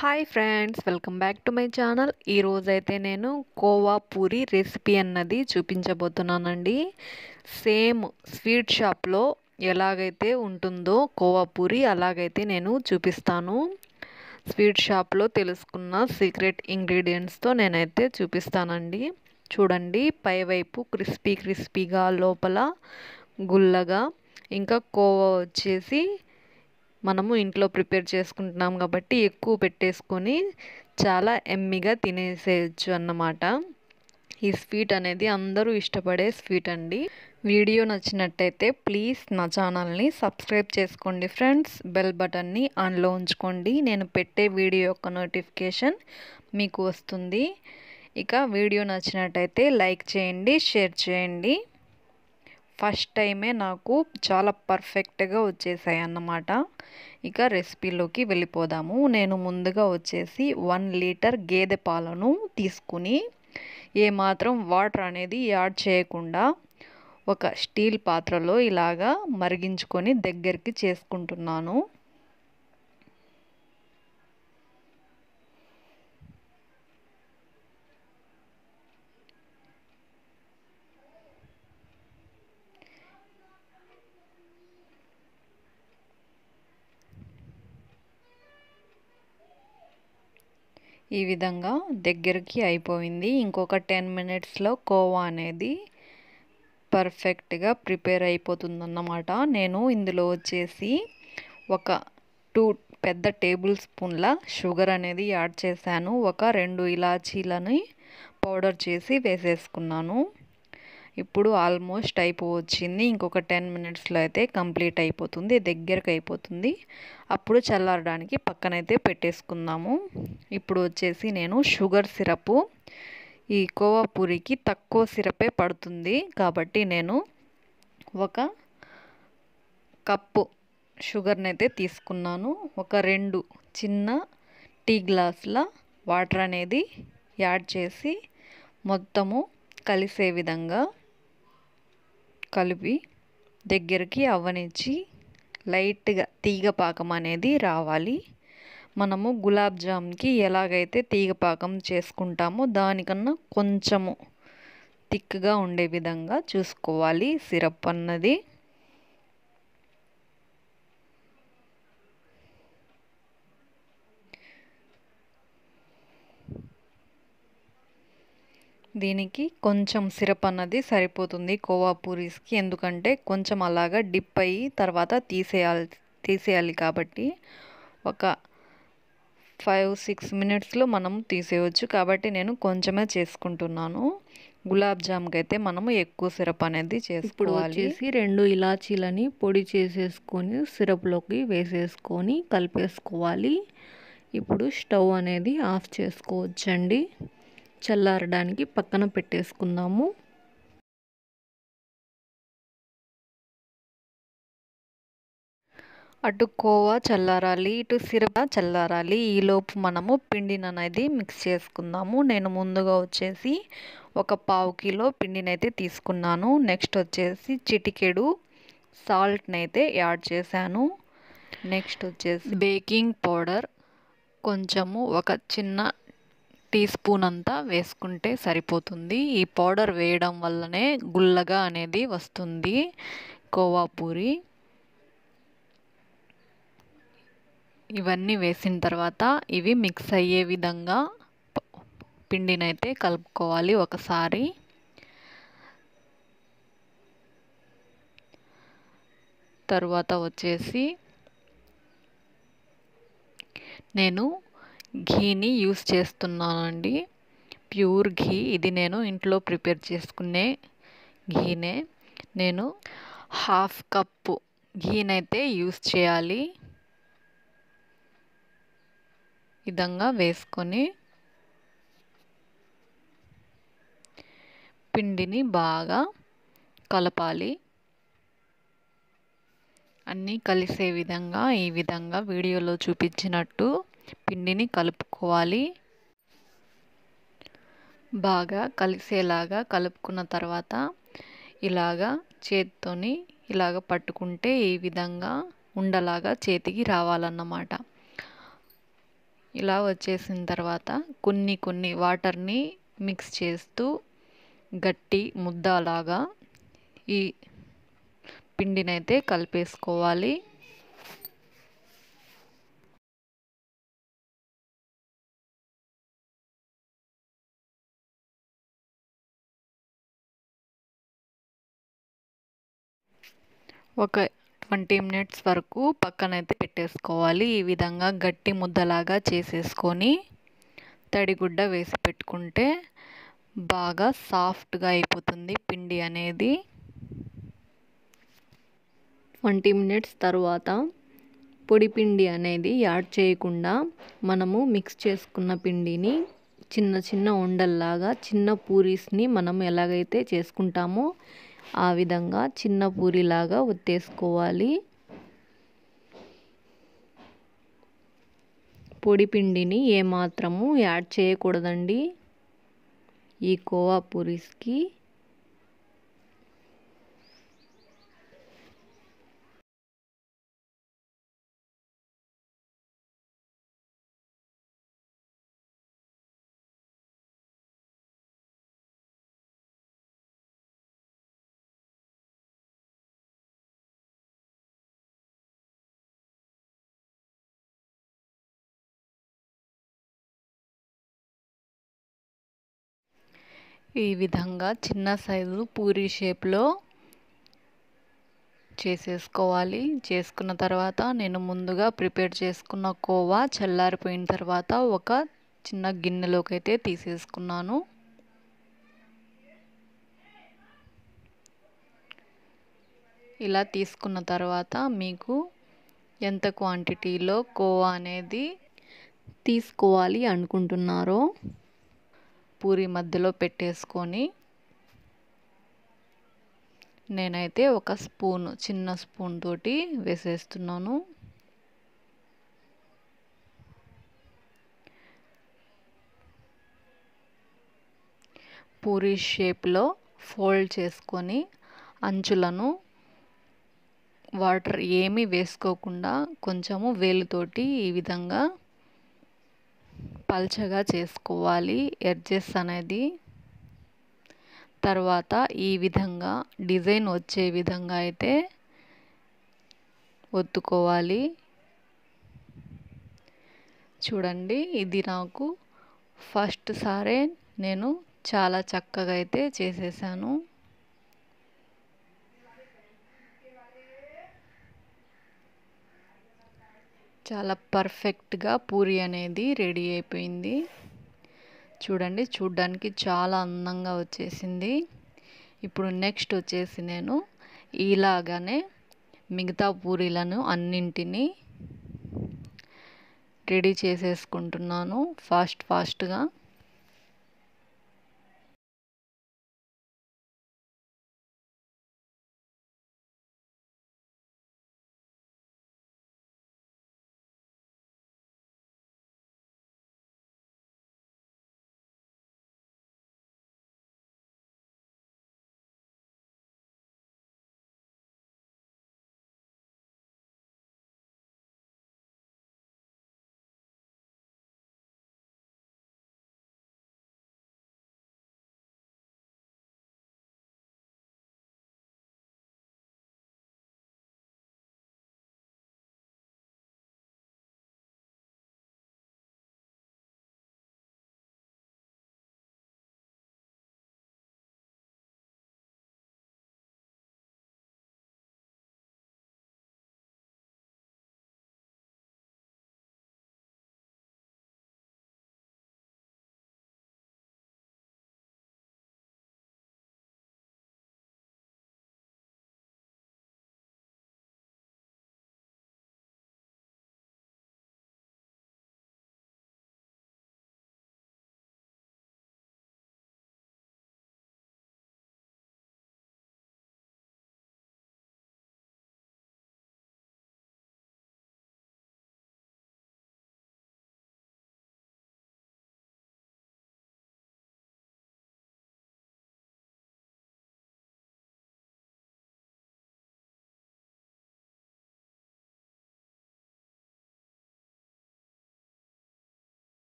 hi friends welcome back to my channel ఈరోజైతే నేను khoa puri recipe అన్నది చూపించబోతున్నానండి సేమ్ స్వీట్ షాప్లో ఎలాగైతే ఉంటుందో కోవా పూరి అలాగైతే నేను చూపిస్తాను స్వీట్ షాప్లో తెలుసుకున్న సీక్రెట్ ఇంగ్రీడియంట్స్తో నేనైతే చూపిస్తానండి చూడండి పైవైపు క్రిస్పీ క్రిస్పీగా లోపల గుల్లగా ఇంకా కోవా వచ్చేసి మనము ఇంట్లో ప్రిపేర్ చేసుకుంటున్నాం కాబట్టి ఎక్కువ పెట్టేసుకొని చాలా ఎమ్మిగా తినేసేయచ్చు అన్నమాట ఈ స్వీట్ అనేది అందరూ ఇష్టపడే స్వీట్ అండి వీడియో నచ్చినట్టయితే ప్లీజ్ నా ఛానల్ని సబ్స్క్రైబ్ చేసుకోండి ఫ్రెండ్స్ బెల్ బటన్ని ఆన్లో ఉంచుకోండి నేను పెట్టే వీడియో యొక్క నోటిఫికేషన్ మీకు వస్తుంది ఇక వీడియో నచ్చినట్టయితే లైక్ చేయండి షేర్ చేయండి ఫస్ట్ టైమే నాకు చాలా పర్ఫెక్ట్గా వచ్చేసాయి అన్నమాట ఇక రెసిపీలోకి వెళ్ళిపోదాము నేను ముందుగా వచ్చేసి వన్ లీటర్ గేదె పాలను తీసుకుని ఏమాత్రం వాటర్ అనేది యాడ్ చేయకుండా ఒక స్టీల్ పాత్రలో ఇలాగా మరిగించుకొని దగ్గరికి చేసుకుంటున్నాను ఈ విధంగా దగ్గరికి అయిపోయింది ఇంకొక టెన్ మినిట్స్లో కోవా అనేది పర్ఫెక్ట్గా ప్రిపేర్ అయిపోతుందన్నమాట నేను ఇందులో వచ్చేసి ఒక టూ పెద్ద టేబుల్ స్పూన్ల షుగర్ అనేది యాడ్ చేశాను ఒక రెండు ఇలాచీలని పౌడర్ చేసి వేసేసుకున్నాను ఇప్పుడు ఆల్మోస్ట్ అయిపోవచ్చింది ఇంకొక టెన్ మినిట్స్లో అయితే కంప్లీట్ అయిపోతుంది దగ్గరకు అయిపోతుంది అప్పుడు చల్లారడానికి పక్కనైతే పెట్టేసుకుందాము ఇప్పుడు వచ్చేసి నేను షుగర్ సిరపు ఈ కోవా పూరికి తక్కువ సిరపే పడుతుంది కాబట్టి నేను ఒక కప్పు షుగర్ని అయితే తీసుకున్నాను ఒక రెండు చిన్న టీ గ్లాసుల వాటర్ అనేది యాడ్ చేసి మొత్తము కలిసే విధంగా కలిపి దగ్గరికి అవ్వనిచ్చి లైట్గా తీగ పాకం అనేది రావాలి మనము గులాబ్ జామ్కి ఎలాగైతే తీగ పాకం చేసుకుంటామో దానికన్నా కొంచెము థిక్గా ఉండే విధంగా చూసుకోవాలి సిరప్ అన్నది దీనికి కొంచెం సిరప్ అన్నది సరిపోతుంది కోవా పూరీస్కి ఎందుకంటే కొంచెం అలాగా డిప్ అయ్యి తర్వాత తీసేయాలి తీసేయాలి కాబట్టి ఒక ఫైవ్ సిక్స్ మినిట్స్లో మనం తీసేయవచ్చు కాబట్టి నేను కొంచెమే చేసుకుంటున్నాను గులాబ్ జామ్కి అయితే మనము ఎక్కువ సిరప్ అనేది ఇప్పుడు వచ్చేసి రెండు ఇలాచీలని పొడి చేసేసుకొని సిరప్లోకి వేసేసుకొని కలిపేసుకోవాలి ఇప్పుడు స్టవ్ అనేది ఆఫ్ చేసుకోవచ్చండి చల్లారడానికి పక్కన పెట్టేసుకుందాము అటు కోవా చల్లారాలి ఇటు సిరప్ చల్లారాలి ఈలోపు మనము పిండిని అనేది మిక్స్ చేసుకుందాము నేను ముందుగా వచ్చేసి ఒక పావు కిలో పిండిని అయితే తీసుకున్నాను నెక్స్ట్ వచ్చేసి చిటికెడు సాల్ట్ని అయితే యాడ్ చేశాను నెక్స్ట్ వచ్చేసి బేకింగ్ పౌడర్ కొంచెము ఒక చిన్న టీ స్పూన్ అంతా వేసుకుంటే సరిపోతుంది ఈ పౌడర్ వేయడం వల్లనే గుల్లగా అనేది వస్తుంది కోవా పూరి ఇవన్నీ వేసిన తర్వాత ఇవి మిక్స్ అయ్యే విధంగా పిండినైతే కలుపుకోవాలి ఒకసారి తర్వాత వచ్చేసి నేను ఘీని యూస్ చేస్తున్నానండి ప్యూర్ ఘీ ఇది నేను ఇంట్లో ప్రిపేర్ చేసుకునే ఘీనే నేను హాఫ్ కప్పు ఘీనైతే యూస్ చేయాలి విధంగా వేసుకొని పిండిని బాగా కలపాలి అన్నీ కలిసే విధంగా ఈ విధంగా వీడియోలో చూపించినట్టు పిండిని కలుపుకోవాలి బాగా కలిసేలాగా కలుపుకున్న తర్వాత ఇలాగా చేత్తోని ఇలాగ పట్టుకుంటే ఈ విధంగా ఉండలాగా చేతికి రావాలన్నమాట ఇలా వచ్చేసిన తర్వాత కొన్ని కొన్ని వాటర్ని మిక్స్ చేస్తూ గట్టి ముద్దలాగా ఈ పిండినైతే కలిపేసుకోవాలి ఒక ట్వంటీ మినిట్స్ వరకు పక్కనైతే పెట్టేసుకోవాలి ఈ విధంగా గట్టి ముద్దలాగా చేసేసుకొని తడిగుడ్డ వేసి పెట్టుకుంటే బాగా సాఫ్ట్గా అయిపోతుంది పిండి అనేది ట్వంటీ మినిట్స్ తర్వాత పొడి పిండి అనేది యాడ్ చేయకుండా మనము మిక్స్ చేసుకున్న పిండిని చిన్న చిన్న ఉండల్లాగా చిన్న పూరీస్ని మనం ఎలాగైతే చేసుకుంటామో ఆ విధంగా చిన్న పూరిలాగా ఒత్తేసుకోవాలి పొడి పిండిని ఏమాత్రము యాడ్ చేయకూడదండి ఈ కోవా పూరీస్కి ఈ విధంగా చిన్న సైజు పూరీ షేప్లో చేసేసుకోవాలి చేసుకున్న తర్వాత నేను ముందుగా ప్రిపేర్ చేసుకున్న కోవా చల్లారిపోయిన తర్వాత ఒక చిన్న గిన్నెలోకి అయితే తీసేసుకున్నాను ఇలా తీసుకున్న తర్వాత మీకు ఎంత క్వాంటిటీలో కోవా అనేది తీసుకోవాలి అనుకుంటున్నారో పూరి మధ్యలో పెట్టేసుకొని నేనైతే ఒక స్పూన్ చిన్న స్పూన్ తోటి వేసేస్తున్నాను పూరి షేప్లో ఫోల్డ్ చేసుకొని అంచులను వాటర్ ఏమీ వేసుకోకుండా కొంచెము వేలుతోటి ఈ విధంగా పల్చగా చేసుకోవాలి ఎడ్జెస్ అనేది తర్వాత ఈ విధంగా డిజైన్ వచ్చే విధంగా అయితే ఒత్తుకోవాలి చూడండి ఇది నాకు ఫస్ట్ సారే నేను చాలా చక్కగా అయితే చేసేసాను చాలా పర్ఫెక్ట్గా పూరి అనేది రెడీ అయిపోయింది చూడండి చూడ్డానికి చాలా అందంగా వచ్చేసింది ఇప్పుడు నెక్స్ట్ వచ్చేసి నేను ఇలాగానే మిగతా పూరీలను అన్నింటినీ రెడీ చేసేసుకుంటున్నాను ఫాస్ట్ ఫాస్ట్గా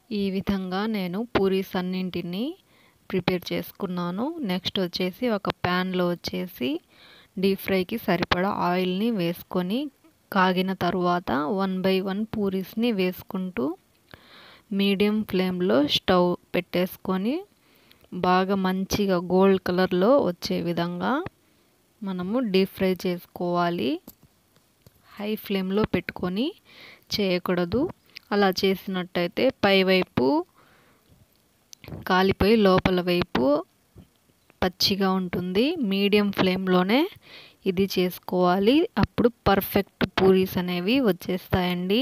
ఈ విధంగా నేను పూరీస్ అన్నింటినీ ప్రిపేర్ చేసుకున్నాను నెక్స్ట్ వచ్చేసి ఒక ప్యాన్లో వచ్చేసి డీప్ ఫ్రైకి సరిపడా ఆయిల్ని వేసుకొని కాగిన తర్వాత వన్ బై వన్ పూరీస్ని వేసుకుంటూ మీడియం ఫ్లేమ్లో స్టవ్ పెట్టేసుకొని బాగా మంచిగా గోల్డ్ కలర్లో వచ్చే విధంగా మనము డీప్ ఫ్రై చేసుకోవాలి హై ఫ్లేమ్లో పెట్టుకొని చేయకూడదు అలా చేసినట్టయితే పైవైపు కాలిపోయి లోపల వైపు పచ్చిగా ఉంటుంది మీడియం ఫ్లేమ్లోనే ఇది చేసుకోవాలి అప్పుడు పర్ఫెక్ట్ పూరీస్ అనేవి వచ్చేస్తాయండి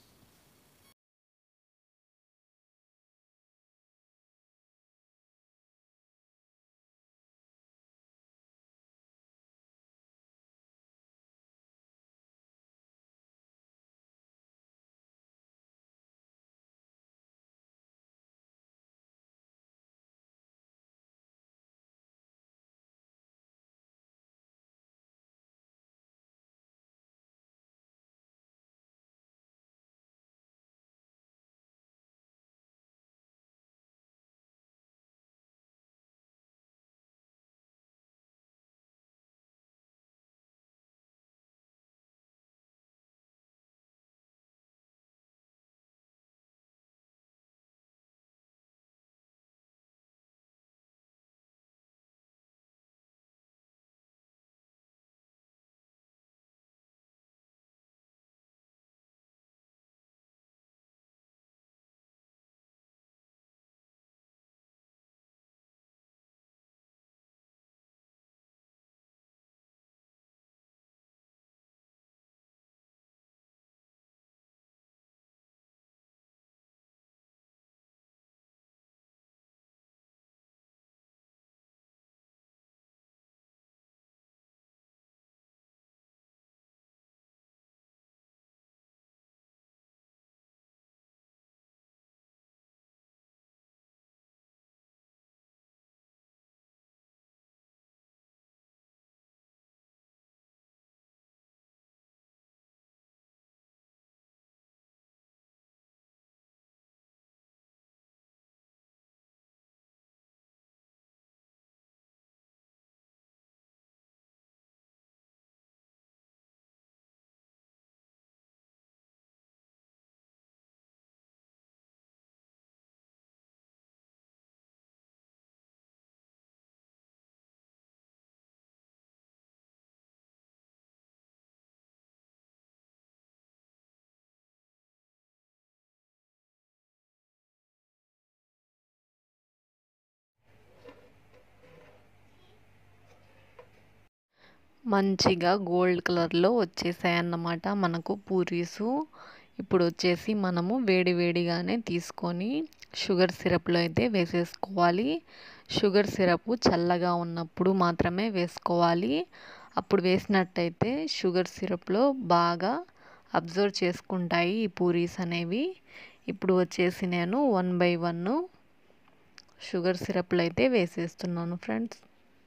మంచిగా గోల్డ్ కలర్లో వచ్చేసాయి అన్నమాట మనకు పూరీసు ఇప్పుడు వచ్చేసి మనము వేడి వేడిగానే తీసుకొని షుగర్ సిరప్లో అయితే వేసేసుకోవాలి షుగర్ సిరప్ చల్లగా ఉన్నప్పుడు మాత్రమే వేసుకోవాలి అప్పుడు వేసినట్టయితే షుగర్ సిరప్లో బాగా అబ్జర్వ్ చేసుకుంటాయి ఈ పూరీస్ అనేవి ఇప్పుడు వచ్చేసి నేను వన్ బై వన్ షుగర్ సిరప్లు అయితే వేసేస్తున్నాను ఫ్రెండ్స్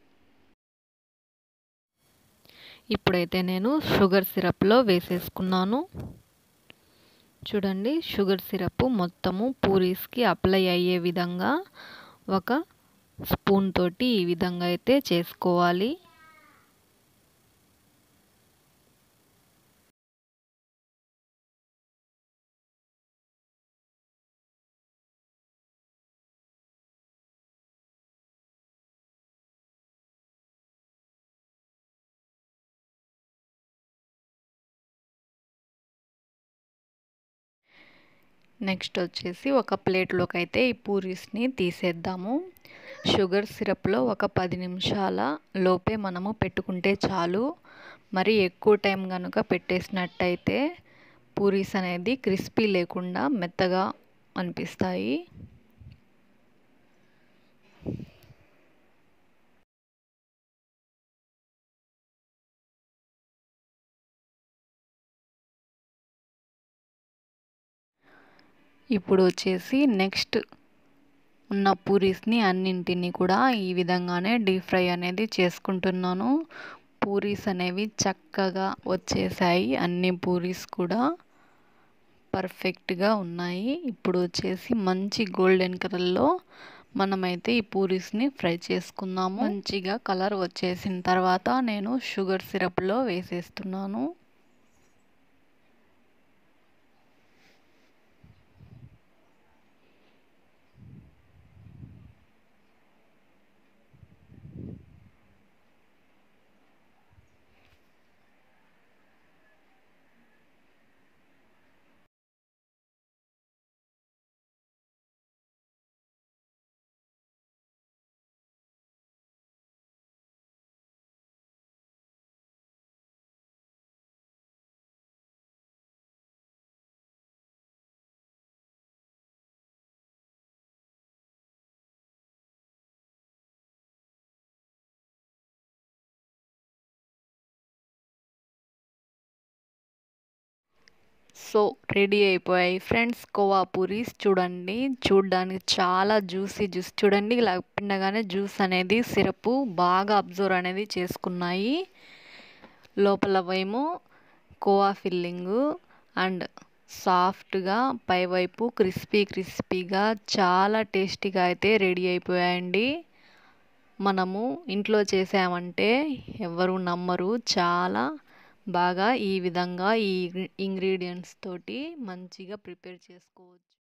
ఇప్పుడైతే నేను షుగర్ సిరప్లో వేసేసుకున్నాను చూడండి షుగర్ సిరప్ మొత్తము పూరీస్కి అప్లై అయ్యే విధంగా ఒక స్పూన్ తోటి ఈ విధంగా అయితే చేసుకోవాలి నెక్స్ట్ వచ్చేసి ఒక ప్లేట్లోకి అయితే ఈ పూరీస్ని తీసేద్దాము షుగర్ సిరప్లో ఒక పది నిమిషాల లోపే మనము పెట్టుకుంటే చాలు మరి ఎక్కువ టైం కనుక పెట్టేసినట్టయితే పూరీస్ అనేది క్రిస్పీ లేకుండా మెత్తగా అనిపిస్తాయి ఇప్పుడు వచ్చేసి నెక్స్ట్ ఉన్న పూరీస్ని అన్నింటినీ కూడా ఈ విధంగానే డీప్ ఫ్రై అనేది చేసుకుంటున్నాను పూరీస్ అనేవి చక్కగా వచ్చేసాయి అన్ని పూరీస్ కూడా పర్ఫెక్ట్గా ఉన్నాయి ఇప్పుడు వచ్చేసి మంచి గోల్డెన్ కలర్లో మనమైతే ఈ పూరీస్ని ఫ్రై చేసుకుందాము మంచిగా కలర్ వచ్చేసిన తర్వాత నేను షుగర్ సిరప్లో వేసేస్తున్నాను సో రెడీ అయిపోయాయి ఫ్రెండ్స్ కోవా పూరీస్ చూడండి చూడడానికి చాలా జ్యూసీ జ్యూస్ చూడండి ఇలా పిండగానే జ్యూస్ అనేది సిరప్ బాగా అబ్జర్వ్ అనేది చేసుకున్నాయి లోపల ఏమో కోవా ఫిల్లింగ్ అండ్ సాఫ్ట్గా పైవైపు క్రిస్పీ క్రిస్పీగా చాలా టేస్టీగా అయితే రెడీ అయిపోయాయండి మనము ఇంట్లో చేసామంటే ఎవరు నమ్మరు చాలా బాగా ఈ విధంగా ఈ ఇంగ్రీడియంట్స్ తోటి మంచిగా ప్రిపేర్ చేసుకోవచ్చు